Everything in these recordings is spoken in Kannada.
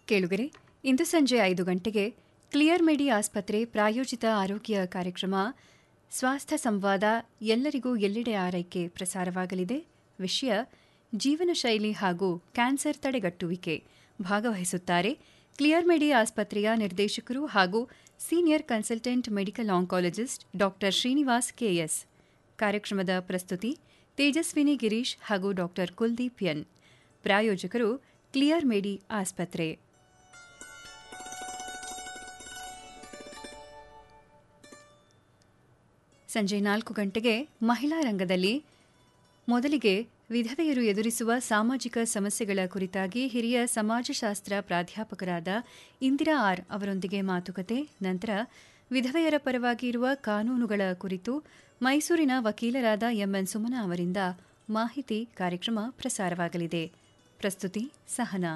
ಕೇಳುಗರೆ ಇಂದು ಸಂಜೆ ಐದು ಗಂಟೆಗೆ ಕ್ಲಿಯರ್ ಮೆಡಿ ಆಸ್ಪತ್ರೆ ಪ್ರಾಯೋಜಿತ ಆರೋಗ್ಯ ಕಾರ್ಯಕ್ರಮ ಸ್ವಾಸ್ಥ್ಯ ಸಂವಾದ ಎಲ್ಲರಿಗೂ ಎಲ್ಲೆಡೆ ಆರೈಕೆ ಪ್ರಸಾರವಾಗಲಿದೆ ವಿಷಯ ಜೀವನ ಶೈಲಿ ಹಾಗೂ ಕ್ಯಾನ್ಸರ್ ತಡೆಗಟ್ಟುವಿಕೆ ಭಾಗವಹಿಸುತ್ತಾರೆ ಕ್ಲಿಯರ್ ಮೆಡಿ ಆಸ್ಪತ್ರೆಯ ನಿರ್ದೇಶಕರು ಹಾಗೂ ಸೀನಿಯರ್ ಕನ್ಸಲ್ಟೆಂಟ್ ಮೆಡಿಕಲ್ ಆಂಕಾಲಜಿಸ್ಟ್ ಡಾ ಶ್ರೀನಿವಾಸ್ ಕೆಎಸ್ ಕಾರ್ಯಕ್ರಮದ ಪ್ರಸ್ತುತಿ ತೇಜಸ್ವಿನಿ ಗಿರೀಶ್ ಹಾಗೂ ಡಾ ಕುಲ್ದೀಪ್ ಎನ್ ಪ್ರಾಯೋಜಕರು ಕ್ಲಿಯರ್ ಮೆಡಿ ಆಸ್ಪತ್ರೆ ಸಂಜೆ ನಾಲ್ಕು ಗಂಟೆಗೆ ಮಹಿಳಾ ರಂಗದಲ್ಲಿ ಮೊದಲಿಗೆ ವಿಧವೆಯರು ಎದುರಿಸುವ ಸಾಮಾಜಿಕ ಸಮಸ್ಯೆಗಳ ಕುರಿತಾಗಿ ಹಿರಿಯ ಸಮಾಜಶಾಸ್ತ್ರ ಪ್ರಾಧ್ಯಾಪಕರಾದ ಇಂದಿರಾ ಆರ್ ಅವರೊಂದಿಗೆ ಮಾತುಕತೆ ನಂತರ ವಿಧವೆಯರ ಪರವಾಗಿ ಇರುವ ಕಾನೂನುಗಳ ಕುರಿತು ಮೈಸೂರಿನ ವಕೀಲರಾದ ಎಂಎನ್ ಸುಮನ ಅವರಿಂದ ಮಾಹಿತಿ ಕಾರ್ಯಕ್ರಮ ಪ್ರಸಾರವಾಗಲಿದೆ ಪ್ರಸ್ತುತಿ ಸಹನಾ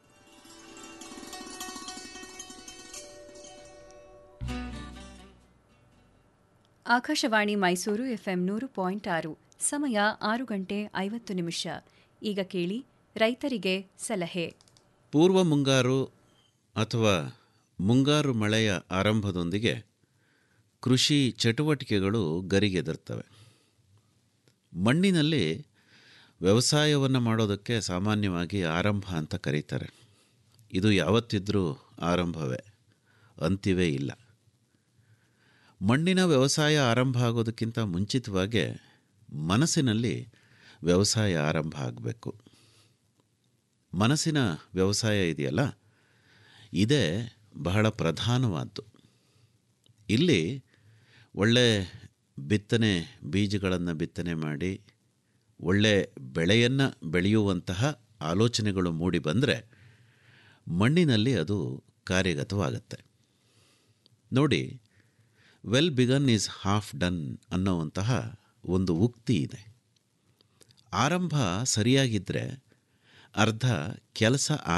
ಆಕಾಶವಾಣಿ ಮೈಸೂರು ಎಫ್ಎಂ ನೂರು ಪಾಯಿಂಟ್ ಆರು ಸಮಯ ಆರು ಗಂಟೆ ಐವತ್ತು ನಿಮಿಷ ಈಗ ಕೇಳಿ ರೈತರಿಗೆ ಸಲಹೆ ಪೂರ್ವ ಮುಂಗಾರು ಅಥವಾ ಮುಂಗಾರು ಮಳೆಯ ಆರಂಭದೊಂದಿಗೆ ಕೃಷಿ ಚಟುವಟಿಕೆಗಳು ಗರಿಗೆದರ್ತವೆ ಮಣ್ಣಿನಲ್ಲಿ ವ್ಯವಸಾಯವನ್ನು ಮಾಡೋದಕ್ಕೆ ಸಾಮಾನ್ಯವಾಗಿ ಆರಂಭ ಅಂತ ಕರೀತಾರೆ ಇದು ಯಾವತ್ತಿದ್ರೂ ಆರಂಭವೇ ಅಂತ್ಯವೇ ಇಲ್ಲ ಮಣ್ಣಿನ ವ್ಯವಸಾಯ ಆರಂಭ ಆಗೋದಕ್ಕಿಂತ ಮುಂಚಿತವಾಗೇ ಮನಸ್ಸಿನಲ್ಲಿ ವ್ಯವಸಾಯ ಆರಂಭ ಆಗಬೇಕು ಮನಸ್ಸಿನ ವ್ಯವಸಾಯ ಇದೆಯಲ್ಲ ಇದೇ ಬಹಳ ಪ್ರಧಾನವಾದ್ದು ಇಲ್ಲಿ ಒಳ್ಳೆ ಬಿತ್ತನೆ ಬೀಜಗಳನ್ನು ಬಿತ್ತನೆ ಮಾಡಿ ಒಳ್ಳೆ ಬೆಳೆಯನ್ನು ಬೆಳೆಯುವಂತಹ ಆಲೋಚನೆಗಳು ಮೂಡಿ ಬಂದರೆ ಮಣ್ಣಿನಲ್ಲಿ ಅದು ಕಾರ್ಯಗತವಾಗುತ್ತೆ ನೋಡಿ well begun is half done ಅನ್ನೋವಂತಹ ಒಂದು ಉಕ್ತಿ ಇದೆ ಆರಂಭ ಸರಿಯಾಗಿದ್ದರೆ ಅರ್ಧ ಕೆಲಸ